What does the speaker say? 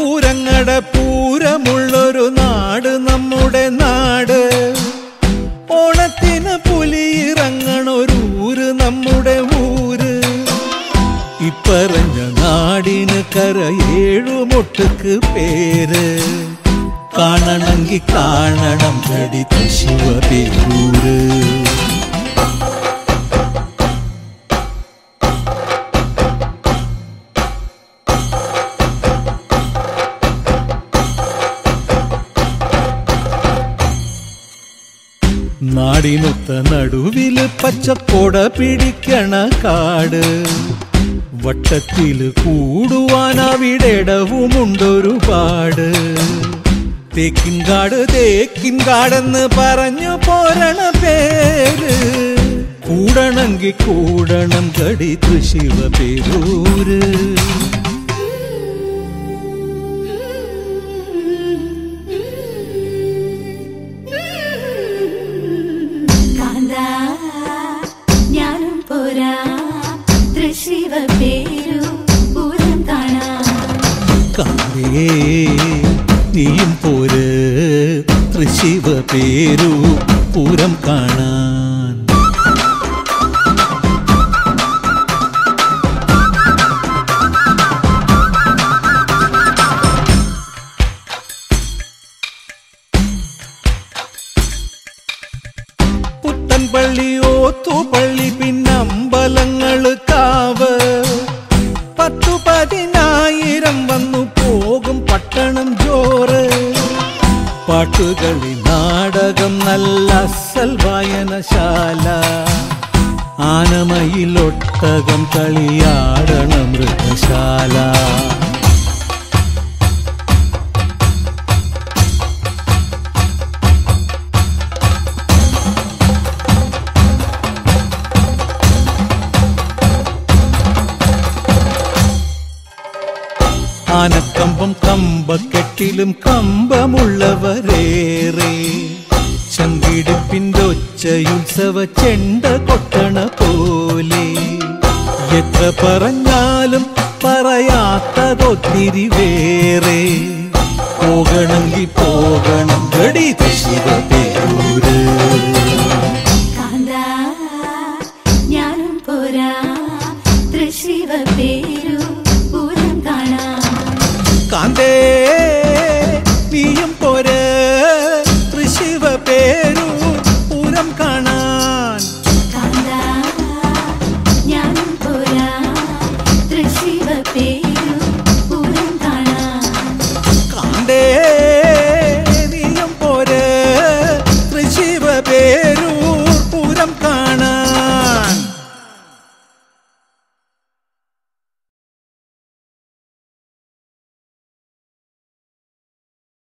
പൂരങ്ങട പൂരമുള്ളൊരു നാട് നമ്മുടെ നാട് ഓണത്തിന് പുലിയിറങ്ങണൊരു ഊര് നമ്മുടെ ഊര് ഇപ്പറഞ്ഞ നാടിന് കരയേഴുമൊട്ടുക്ക് പേര് കാണണമെങ്കിൽ കാണണം കടി ശിവപേരൂര് നാടിനൊത്ത നടുവില് പച്ചക്കൊട പിടിക്കണ കാട് വട്ടത്തില് കൂടുവാൻ അവിടെടവുമുണ്ടൊരുപാട് തേക്കിൻകാട് തേക്കിൻകാടെന്ന് പറഞ്ഞു പോരണ പേര് കൂടണമെങ്കിൽ കൂടണം കടി തൃശിവ പേരൂര് കാന്താ ഞാനും പോരാ തൃശിവ പേരു പൂരം കാണാം കാവേ നീയും പോര് തൃശിവ പേരു പൂരം കാണാൻ പുത്തൻപള്ളി ഓത്തുപള്ളി പിന്നമ്പലങ്ങള് കാവ് പത്തു പതിനായിരം വന്നു പോകും പട്ടണം ജോറ് പാട്ടുകളി നാടകം നല്ല അസൽ വായനശാല ആനമയിലൊട്ടകം കളിയാടണ മൃഗശാല ആനക്കമ്പം കമ്പക്കെട്ടിലും കമ്പമുള്ളവരേറെ ചങ്കിടിപ്പിന്റെ ഒച്ചയുത്സവ ചെണ്ട കൊട്ടണ പോലെ എത്ര പറഞ്ഞാലും പറയാത്തതൊത്തിരി വേറെ പോകണമെങ്കിൽ പോകണം ഗടി ശിവ പേരൂര്